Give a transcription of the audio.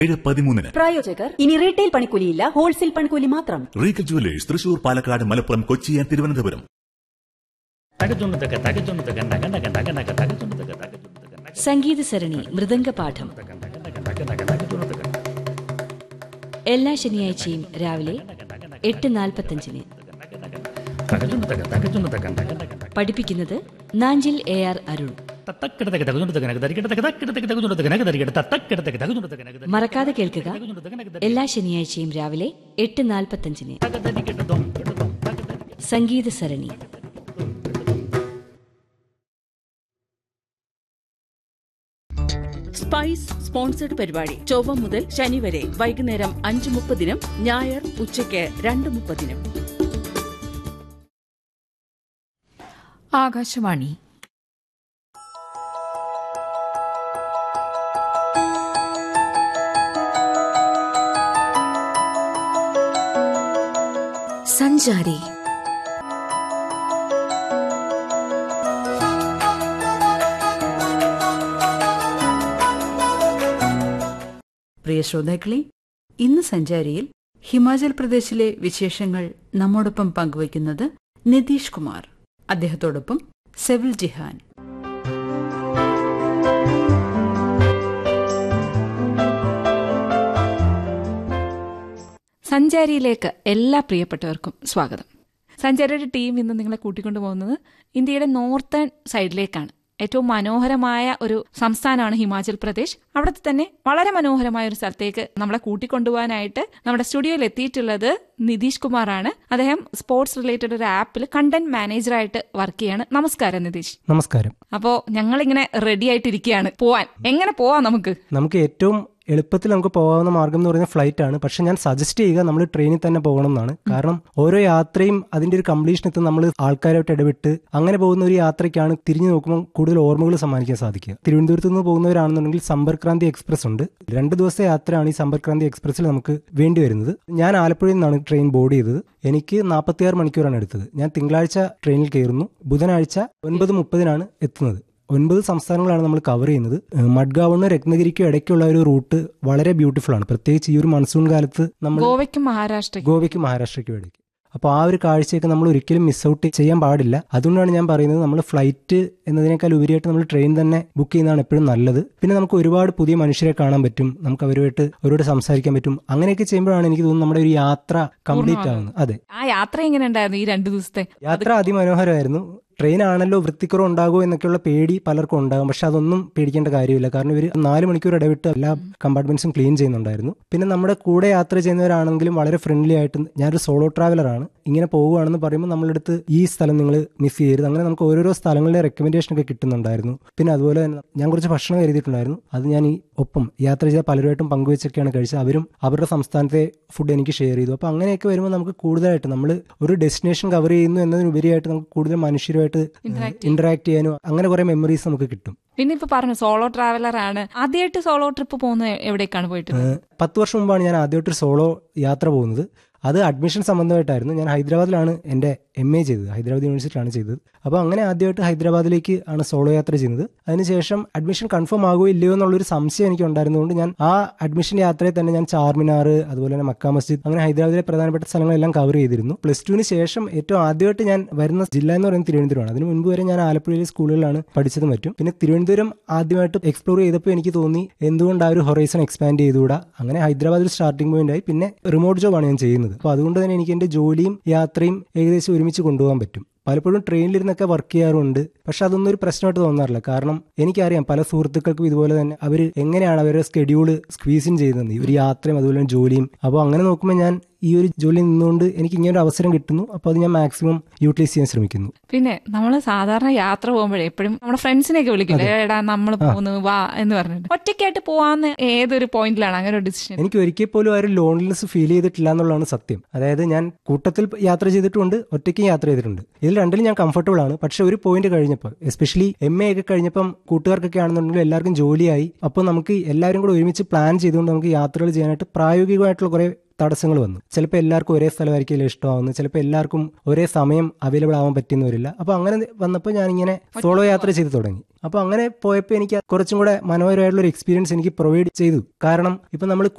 ഏഴ് പതിമൂന്നിന് പ്രായോജകർ ഇനി റീറ്റെയിൽ പണിക്കൂലിയില്ല ഹോൾസെയിൽ പണിക്കൂലി മാത്രം Regal jewellers Thrissur Palakkad Malappuram Kochi and Thiruvananthapuram തകച്ചുണ്ടതൊക്കെ തകച്ചുണ്ടതൊക്കെ നക നക നക നക തകച്ചുണ്ടതൊക്കെ തകച്ചുണ്ടതൊക്കെ നക സംഗീത സരണി മൃദംഗപാഠം നക നക നക നക തകച്ചുണ്ടതൊക്കെ എല്ലാ ശനിയാഴ്ചയും രാവിലെ എട്ട് നാൽപ്പത്തഞ്ചിന് തകച്ചുണ്ടതൊക്കെ തകച്ചുണ്ടതൊക്കെ നക നക നക പഠിപ്പിക്കുന്നത് നാഞ്ചിൽ എ ആർ അരുൺ തത്തക്കിടതൊക്കെ തകച്ചുണ്ടതൊക്കെ നക തരികിടതൊക്കെ തക്കിടതൊക്കെ തകച്ചുണ്ടതൊക്കെ നക തരികിട തത്തക്കിടതൊക്കെ തകച്ചുണ്ടതൊക്കെ നക തരി മറക്കാതെ കേൾക്കുക തകച്ചുണ്ടതൊക്കെ നക തരി എല്ലാ ശനിയാഴ്ചയും രാവിലെ എട്ട് നാൽപ്പത്തഞ്ചിന് തക തരികിടതും കിടതും തക തരി സംഗീത സരണി സ്പൈസ് സ്പോൺസർഡ് പരിപാടി ചൊവ്വ മുതൽ ശനി വരെ വൈകുന്നേരം അഞ്ച് മുപ്പതിനും ഞായർ ഉച്ചയ്ക്ക് രണ്ട് മുപ്പതിനും ആകാശവാണി സഞ്ചാരി പ്രിയ ശ്രോതാക്കളെ ഇന്ന് സഞ്ചാരിയിൽ ഹിമാചൽ പ്രദേശിലെ വിശേഷങ്ങൾ നമ്മോടൊപ്പം പങ്കുവയ്ക്കുന്നത് നിതീഷ് കുമാർ അദ്ദേഹത്തോടൊപ്പം സെവിൽ ജിഹാൻ സഞ്ചാരിയിലേക്ക് എല്ലാ പ്രിയപ്പെട്ടവർക്കും സ്വാഗതം സഞ്ചാരിയുടെ ടീം ഇന്ന് നിങ്ങളെ കൂട്ടിക്കൊണ്ടു പോകുന്നത് ഇന്ത്യയുടെ നോർത്തേൺ സൈഡിലേക്കാണ് ഏറ്റവും മനോഹരമായ ഒരു സംസ്ഥാനമാണ് ഹിമാചൽ പ്രദേശ് അവിടുത്തെ തന്നെ വളരെ മനോഹരമായ ഒരു സ്ഥലത്തേക്ക് നമ്മളെ കൂട്ടിക്കൊണ്ടുപോകാനായിട്ട് നമ്മുടെ സ്റ്റുഡിയോയിൽ എത്തിയിട്ടുള്ളത് നിതീഷ് കുമാറാണ് അദ്ദേഹം സ്പോർട്സ് റിലേറ്റഡ് ഒരു ആപ്പിൽ കണ്ടന്റ് മാനേജറായിട്ട് വർക്ക് ചെയ്യാണ് നമസ്കാരം നിതീഷ് നമസ്കാരം അപ്പോ ഞങ്ങളിങ്ങനെ റെഡി ആയിട്ടിരിക്കുകയാണ് പോവാൻ എങ്ങനെ പോവാം നമുക്ക് നമുക്ക് ഏറ്റവും എളുപ്പത്തിൽ നമുക്ക് പോകാവുന്ന മാർഗം എന്ന് പറയുന്നത് ഫ്ലൈറ്റ് ആണ് പക്ഷെ ഞാൻ സജസ്റ്റ് ചെയ്യുക നമ്മൾ ട്രെയിനിൽ തന്നെ പോകണം എന്നാണ് കാരണം ഓരോ യാത്രയും അതിന്റെ ഒരു കംപ്ലീഷൻ എത്തും നമ്മൾ ആൾക്കാരായിട്ട് ഇടപെട്ട് അങ്ങനെ പോകുന്ന ഒരു യാത്രയ്ക്കാണ് തിരിഞ്ഞു നോക്കുമ്പോൾ കൂടുതൽ ഓർമ്മകൾ സമ്മാനിക്കാൻ സാധിക്കുക തിരുവനന്തപുരത്ത് നിന്ന് പോകുന്നവരാണെന്നുണ്ടെങ്കിൽ സമ്പർക്രാന്തി എക്സ്പ്രസ് ഉണ്ട് രണ്ട് ദിവസത്തെ യാത്രയാണ് ഈ സമ്പർക്രാന്തി എക്സ്പ്രസ്സിൽ നമുക്ക് വേണ്ടി വരുന്നത് ഞാൻ ആലപ്പുഴയിൽ നിന്നാണ് ട്രെയിൻ ബോർഡ് ചെയ്തത് എനിക്ക് നാൽപ്പത്തിയാറ് മണിക്കൂറാണ് എടുത്തത് ഞാൻ തിങ്കളാഴ്ച ട്രെയിനിൽ കയറുന്നു ബുധനാഴ്ച ഒൻപത് മുപ്പതിനാണ് എത്തുന്നത് ഒൻപത് സംസ്ഥാനങ്ങളാണ് നമ്മൾ കവർ ചെയ്യുന്നത് ഏഹ് മഡ്ഗാവിന് രത്നഗിരിക്കും ഇടയ്ക്കുള്ള ഒരു റൂട്ട് വളരെ ബ്യൂട്ടിഫുൾ ആണ് പ്രത്യേകിച്ച് ഈ ഒരു മൺസൂൺ കാലത്ത് നമ്മൾ ഗോവയ്ക്കും മഹാരാഷ്ട്രയ്ക്കും ഗോവയ്ക്കും മഹാരാഷ്ട്രയ്ക്കും ഇടയ്ക്ക് അപ്പോൾ ആ ഒരു കാഴ്ചയൊക്കെ നമ്മൾ ഒരിക്കലും മിസ് ഔട്ട് ചെയ്യാൻ പാടില്ല അതുകൊണ്ടാണ് ഞാൻ പറയുന്നത് നമ്മൾ ഫ്ലൈറ്റ് എന്നതിനേക്കാൾ ഉപരിയായിട്ട് നമ്മൾ ട്രെയിൻ തന്നെ ബുക്ക് ചെയ്യുന്നതാണ് എപ്പോഴും നല്ലത് പിന്നെ നമുക്ക് ഒരുപാട് പുതിയ മനുഷ്യരെ കാണാൻ പറ്റും നമുക്ക് അവരുമായിട്ട് അവരോട് സംസാരിക്കാൻ പറ്റും അങ്ങനെയൊക്കെ ചെയ്യുമ്പോഴാണ് എനിക്ക് തോന്നുന്നത് നമ്മുടെ ഒരു യാത്ര കംപ്ലീറ്റ് ആവുന്നത് അതെ ആ യാത്ര എങ്ങനെ ഉണ്ടായിരുന്നു ഈ രണ്ടു ദിവസത്തെ യാത്ര അതിമനോഹരമായിരുന്നു ട്രെയിൻ ആണല്ലോ വൃത്തിക്കുറവ് ഉണ്ടാകുമോ എന്നൊക്കെയുള്ള പേടി പലർക്കും ഉണ്ടാകും പക്ഷെ അതൊന്നും പേടിക്കേണ്ട കാര്യമില്ല കാരണം ഇവർ നാല് മണിക്കൂർ ഇടവിട്ട് എല്ലാ കമ്പാർട്ട്മെന്റ്സും ക്ലീൻ ചെയ്യുന്നുണ്ടായിരുന്നു പിന്നെ നമ്മുടെ കൂടെ യാത്ര ചെയ്യുന്നവരാണെങ്കിലും വളരെ ഫ്രണ്ട്ലി ആയിട്ട് ഞാനൊരു സോളോ ട്രാവലറാണ് ഇങ്ങനെ പോവുകയാണെന്ന് പറയുമ്പോൾ നമ്മളെടുത്ത് ഈ സ്ഥലം നിങ്ങൾ മിസ് ചെയ്യരുത് അങ്ങനെ നമുക്ക് ഓരോരോ സ്ഥലങ്ങളുടെ റെക്കമെൻഡേഷൻ ഒക്കെ കിട്ടുന്നുണ്ടായിരുന്നു പിന്നെ അതുപോലെ തന്നെ ഞാൻ കുറച്ച് ഭക്ഷണം കരുതിയിട്ടുണ്ടായിരുന്നു അത് ഞാൻ ഈ ഒപ്പം യാത്ര ചെയ്ത പലരുമായിട്ടും പങ്കുവെച്ചൊക്കെയാണ് കഴിച്ചത് അവരും അവരുടെ സംസ്ഥാനത്തെ ഫുഡ് എനിക്ക് ഷെയർ ചെയ്തു അപ്പോൾ അങ്ങനെയൊക്കെ വരുമ്പോൾ നമുക്ക് കൂടുതലായിട്ട് നമ്മൾ ഒരു ഡെസ്റ്റിനേഷൻ കവർ ചെയ്യുന്നു എന്നതിനുപരിയായിട്ട് നമുക്ക് കൂടുതൽ മനുഷ്യരുമായിട്ട് ഇന്ററാക്ട് ചെയ്യാനും അങ്ങനെ കുറെ മെമ്മറീസ് നമുക്ക് കിട്ടും പിന്നെ ഇപ്പൊ പറഞ്ഞു സോളോ ട്രാവലർ ആണ് ആദ്യമായിട്ട് സോളോ ട്രിപ്പ് പോകുന്നത് എവിടേക്കാണ് പോയിട്ട് ഏഹ് പത്ത് വർഷം മുമ്പാണ് ഞാൻ ആദ്യമായിട്ട് സോളോ യാത്ര പോകുന്നത് അത് അഡ്മിഷൻ സംബന്ധമായിട്ടായിരുന്നു ഞാൻ ഹൈദരാബാദിലാണ് എൻ്റെ എം എ ചെയ്തത് ഹൈദരാബാദ് യൂണിവേഴ്സിറ്റിയിലാണ് ചെയ്തത് അപ്പോൾ അങ്ങനെ ആദ്യമായിട്ട് ഹൈദരാബാദിലേക്ക് ആണ് സോളോ യാത്ര ചെയ്യുന്നത് അതിനുശേഷം അഡ്മിഷൻ കൺഫേം ആകുമോ ഇല്ലയോ എന്നുള്ളൊരു സംശയം എനിക്ക് ഉണ്ടായിരുന്നതുകൊണ്ട് ഞാൻ ആ അഡ്മിഷൻ യാത്രയിൽ തന്നെ ഞാൻ ചാർമിനാർ അതുപോലെ തന്നെ മക്ക മസ്ജിദ് അങ്ങനെ ഹൈദരാബാദിലെ പ്രധാനപ്പെട്ട സ്ഥലങ്ങളെല്ലാം കവർ ചെയ്തിരുന്നു പ്ലസ് ടുവിന് ശേഷം ഏറ്റവും ആദ്യമായിട്ട് ഞാൻ വരുന്ന ജില്ല എന്ന് പറയുന്നത് തിരുവനന്തപുരമാണ് അതിന് മുൻപ് വരെ ഞാൻ ആലപ്പുഴയിലെ സ്കൂളുകളിലാണ് പഠിച്ചതും പറ്റും പിന്നെ തിരുവനന്തപുരം ആദ്യമായിട്ട് എക്സ്പ്ലോർ ചെയ്തപ്പോൾ എനിക്ക് തോന്നി എന്തുകൊണ്ട് ആ ഒരു ഹൊറൈസൺ എക്സ്പാൻഡ് ചെയ്തുകൂടാ അങ്ങനെ ഹൈദരാബാദ് ഒരു സ്റ്റാർട്ടിംഗ് പോയിന്റ് ആയി പിന്നെ റിമോട്ട് ജോബാണ് ഞാൻ ചെയ്യുന്നത് അപ്പോൾ അതുകൊണ്ട് തന്നെ എനിക്ക് എൻ്റെ ജോലിയും യാത്രയും ഏകദേശം ഒരുമിച്ച് കൊണ്ടുപോകാൻ പറ്റും പലപ്പോഴും ട്രെയിനിലിരുന്നൊക്കെ വർക്ക് ചെയ്യാറുണ്ട് പക്ഷെ അതൊന്നും ഒരു പ്രശ്നമായിട്ട് തോന്നാറില്ല കാരണം എനിക്കറിയാം പല സുഹൃത്തുക്കൾക്കും ഇതുപോലെ തന്നെ അവർ എങ്ങനെയാണ് അവരുടെ സ്കെഡ്യൂള് സ്ക്വീസിൻ ചെയ്യുന്നത് ഈ ഒരു യാത്രയും അതുപോലെ തന്നെ ജോലിയും അപ്പോൾ അങ്ങനെ നോക്കുമ്പോൾ ഞാൻ ഈ ഒരു ജോലി നിന്നുകൊണ്ട് എനിക്ക് ഇങ്ങനെ ഒരു അവസരം കിട്ടുന്നു അപ്പോൾ അത് ഞാൻ മാക്സിമം യൂട്ടിലൈസ് ചെയ്യാൻ ശ്രമിക്കുന്നു പിന്നെ നമ്മൾ സാധാരണ യാത്ര പോകുമ്പോഴേ എപ്പോഴും നമ്മുടെ ഫ്രണ്ട്സിനെയൊക്കെ വിളിക്കില്ലേ എടാ നമ്മൾ പോകുന്നു വാ എന്ന് പറഞ്ഞിട്ട് ഒറ്റയ്ക്കായിട്ട് പോവാന്ന് ഏതൊരു പോയിന്റിലാണ് അങ്ങനെ ഒരു ഡിസിഷൻ എനിക്ക് ഒരിക്കൽ പോലും ആ ഒരു ലോൺലിനെസ് ഫീൽ ചെയ്തിട്ടില്ല എന്നുള്ളതാണ് സത്യം അതായത് ഞാൻ കൂട്ടത്തിൽ യാത്ര ചെയ്തിട്ടുണ്ട് ഒറ്റയ്ക്കും യാത്ര ചെയ്തിട്ടുണ്ട് ഇതിൽ രണ്ടിലും ഞാൻ കംഫർട്ടബിൾ ആണ് പക്ഷെ ഒരു പോയിന്റ് കഴിഞ്ഞപ്പോൾ എസ്പെഷ്യലി എം എ ഒക്കെ കഴിഞ്ഞപ്പം കൂട്ടുകാർക്കൊക്കെ ആണെന്നുണ്ടെങ്കിൽ എല്ലാവർക്കും ജോലിയായി അപ്പോൾ നമുക്ക് എല്ലാവരും കൂടെ ഒരുമിച്ച് പ്ലാൻ ചെയ്തുകൊണ്ട് നമുക്ക് യാത്രകൾ ചെയ്യാനായിട്ട് പ്രായോഗികമായിട്ടുള്ള കുറെ തടസ്സങ്ങൾ വന്നു ചിലപ്പോൾ എല്ലാവർക്കും ഒരേ സ്ഥലമായിരിക്കില്ല ഇഷ്ടമാവുന്നു ചിലപ്പോൾ എല്ലാവർക്കും ഒരേ സമയം അവൈലബിൾ ആവാൻ പറ്റുന്ന വരില്ല അപ്പോൾ അങ്ങനെ വന്നപ്പോൾ ഞാനിങ്ങനെ സോളോ യാത്ര ചെയ്ത് തുടങ്ങി അപ്പോൾ അങ്ങനെ പോയപ്പോൾ എനിക്ക് കുറച്ചും കൂടെ മനോഹരമായിട്ടുള്ള ഒരു എക്സ്പീരിയൻസ് എനിക്ക് പ്രൊവൈഡ് ചെയ്തു കാരണം ഇപ്പം നമ്മൾ